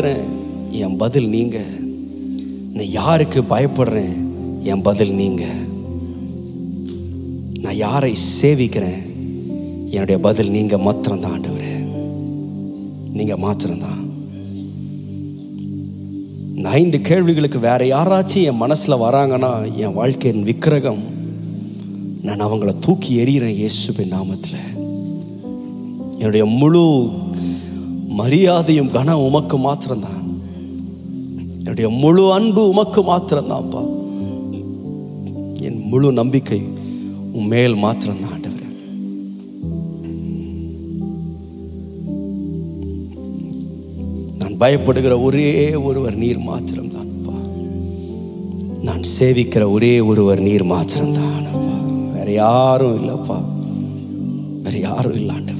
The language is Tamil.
பயப்படுறேன் என் பதில் நீங்க நான் யாருக்கு பயப்படுறேன் என் பதில் நீங்க நான் யாரை சேவிக்கிறேன் என்னுடைய பதில் நீங்க மாத்திரம்தான் ஆண்டவரே நீங்க மாத்திரம்தான் இந்த ஐந்து கேள்விகளுக்கு வேற யாராச்சும் என் மனசுல வராங்கன்னா என் வாழ்க்கையின் விக்கிரகம் நான் அவங்கள தூக்கி எறிகிறேன் இயேசுவின் நாமத்தில் என்னுடைய முழு மரியாதையும் கனம் உமக்கு மாத்திரம்தான் என்னுடைய முழு அன்பு உமக்கு மாத்திரம்தான்ப்பா என் முழு நம்பிக்கை உன் மேல் மாத்திரம்தான் ஆண்டவரே நான் பயப்படுகிற ஒரே ஒருவர் நீர் மாத்திரம்தான்ப்பா நான் சேவிக்கிற ஒரே ஒருவர் நீர் மாத்திரம்தான் அப்பா வேற யாரும் இல்லைப்பா வேற யாரும் இல்லை ஆண்டவரே